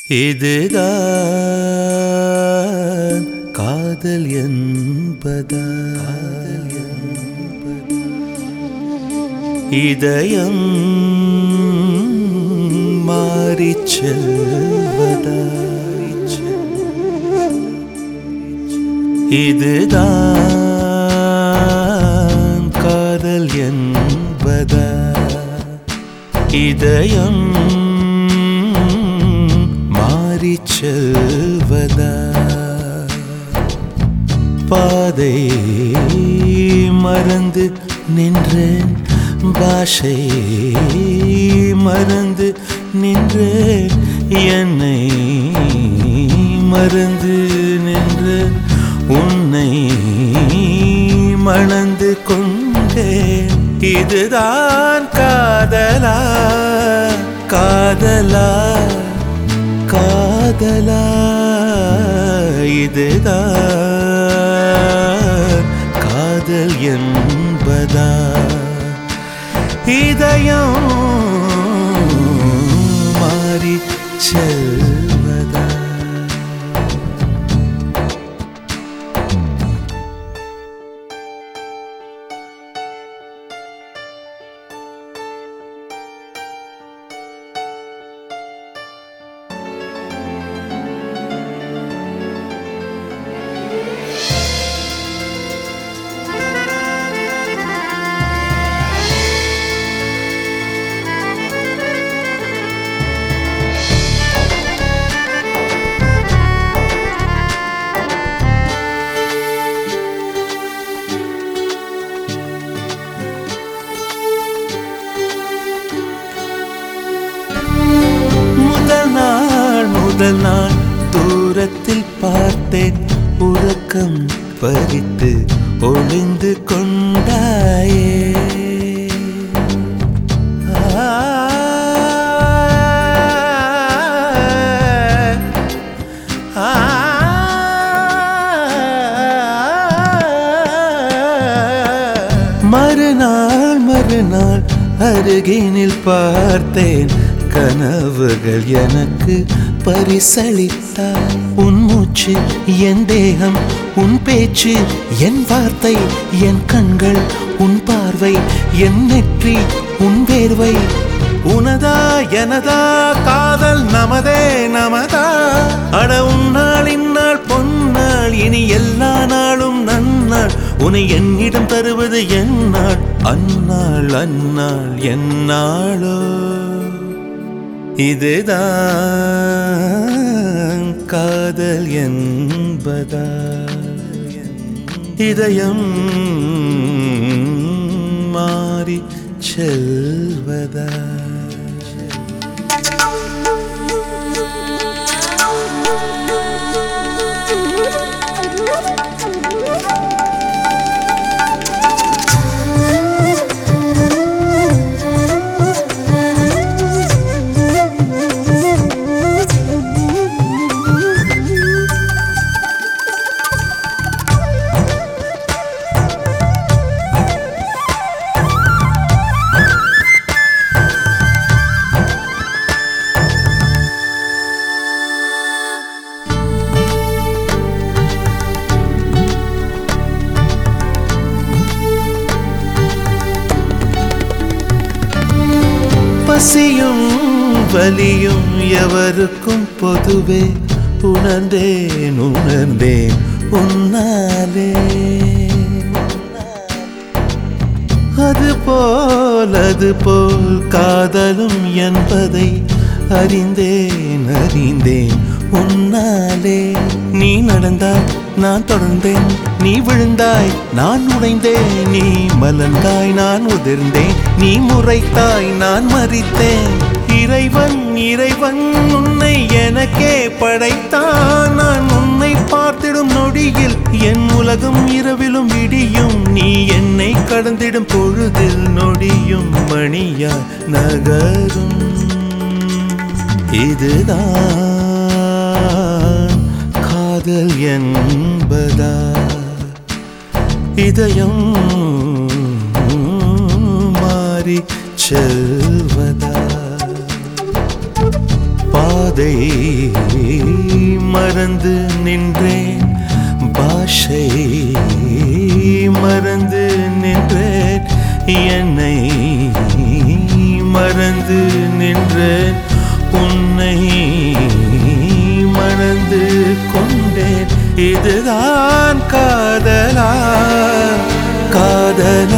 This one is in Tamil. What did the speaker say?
இதுதான் காதல் என்பதா இதயம் மாறிச் செல்வதா இதுதான் காதல் என்பதா இதயம் மாறிச் செல்வதா பாதை மறந்து நின்றேன் பாஷை மறந்து நின்றேன் என்னை மறந்து நின்று உன்னை மணந்து கொண்டேன் இதுதான் காதலா காதலா காதலா இதுதான் காதல் என்பதா இதயம் மாறி செல்வதா முதல் நாள் முதல் நாள் தூரத்தில் பார்த்தேன் உறக்கம் பறித்து ஒளிந்து கொண்டாயே ஆ, ஆ, மறுநாள் மறுநாள் அருகினில் பார்த்தேன் கனவுகள் எனக்கு பரிசளித்தாய் உன் மூச்சு என் தேகம் உன் பேச்சு என் வார்த்தை என் கண்கள் உன் பார்வை என் நெற்றி உன் வேர்வை உனதா எனதா காதல் நமதே நமதா அட உன்னாள் இந்நாள் பொன்னாள் இனி எல்லா நாளும் நன்னாள் உன்னை என்னிடம் தருவது என்னாள் அந்நாள் அந்நாள் என்னாளோ இதுதான் காதல் என்பதா இதயம் மாறி செல்வதா பசியும் வலியும் எவருக்கும் பொதுவே உணர்ந்தேன் உணர்ந்தேன் உன்னாலே அது போல் அது போல் காதலும் என்பதை அறிந்தேன் அறிந்தேன் உன்னாலே நீ நடந்தாய் நான் தொடர்ந்தேன் நீ விழுந்தாய் நான் உடைந்தேன் நீ மலர்ந்தாய் நான் உதிர்ந்தேன் நீ முறைத்தாய் நான் மறித்தேன் இறைவன் இறைவன் உன்னை எனக்கே படைத்தான் நான் உன்னை பார்த்திடும் நொடியில் என் உலகம் இரவிலும் விடியும் நீ என்னை கடந்திடும் பொழுதில் நொடியும் மணியா நகரும் இதுதான் காதல் என்பதா இதயம் மாறி செல்வதா பாத போதை மறந்து நின்றேன் பாஷை மறந்து நின்றேன் என்னை மறந்து நின்றேன் உன்னை மறந்து கொண்டேன் இதுதான் காதலா காதலா